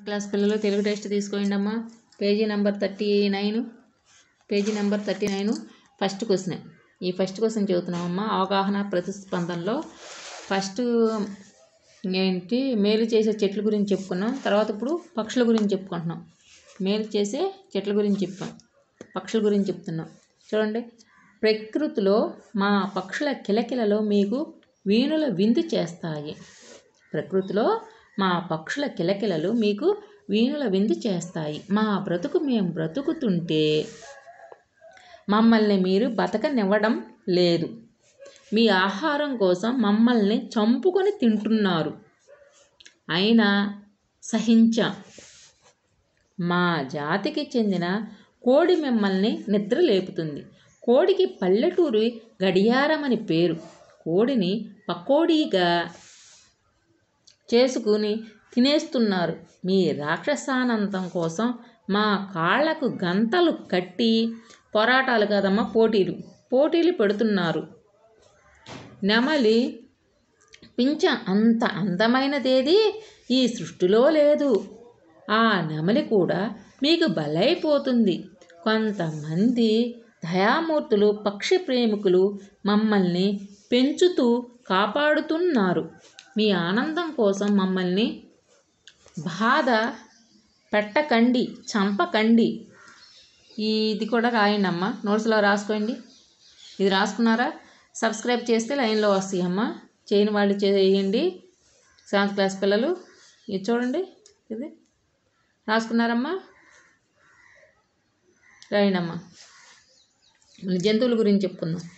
class పిల్లలు Telugu test తీసుకోండి అమ్మా page number thirty nine page number thirty nine first question ఈ ఫస్ట్ క్వశ్చన్ చదువుతున్నామమ్మా అవగాహన ప్రతిస్పందనలో ఫస్ట్ ఏంటి మేలు చేసే చెట్ల గురించి చెప్పుకున్నాం తర్వాత ఇప్పుడు పక్షుల గురించి చెప్పుకుంటున్నాం మేలు చేసే చెట్ల గురించి చెప్పాం పక్షుల గురించి చెప్తున్నాం చూడండి ప్రకృతిలో మా పక్షుల కిలకిలలో మీకు వీణుల విందు చేస్తాయి ప్రకృతిలో మా పక్షుల కిలకిలలు మీకు వీణుల విందు చేస్తాయి మా బ్రతుకు మేము బ్రతుకుతుంటే మమ్మల్ని మీరు బతకనివ్వడం లేదు మీ ఆహారం కోసం మమ్మల్ని చంపుకొని తింటున్నారు అయినా సహించాం మా జాతికి చెందిన కోడి మిమ్మల్ని నిద్ర లేపుతుంది కోడికి పల్లెటూరి గడియారమని పేరు కోడిని పకోడీగా చేసుకుని తినేస్తున్నారు మీ రాక్షసానంతం కోసం మా కాళ్ళకు గంతలు కట్టి పోరాటాలు కాదమ్మా పోటీలు పోటీలు పెడుతున్నారు నెమలి పించ అంత అందమైనదేది ఈ సృష్టిలో లేదు ఆ నెమలి కూడా మీకు బలైపోతుంది కొంతమంది దయామూర్తులు పక్షి ప్రేమికులు మమ్మల్ని పెంచుతూ కాపాడుతున్నారు మీ ఆనందం కోసం మమ్మల్ని బాధ పెట్టకండి చంపకండి ఇది కూడా రాయండి అమ్మ నోట్స్లో రాసుకోండి ఇది రాసుకున్నారా సబ్స్క్రైబ్ చేస్తే లైన్లో వస్తాయి అమ్మ చేయని వాళ్ళు చేయండి సెవెంత్ క్లాస్ పిల్లలు ఇది చూడండి ఇది రాసుకున్నారమ్మా రాయండి అమ్మా జంతువుల గురించి చెప్పుకుందాం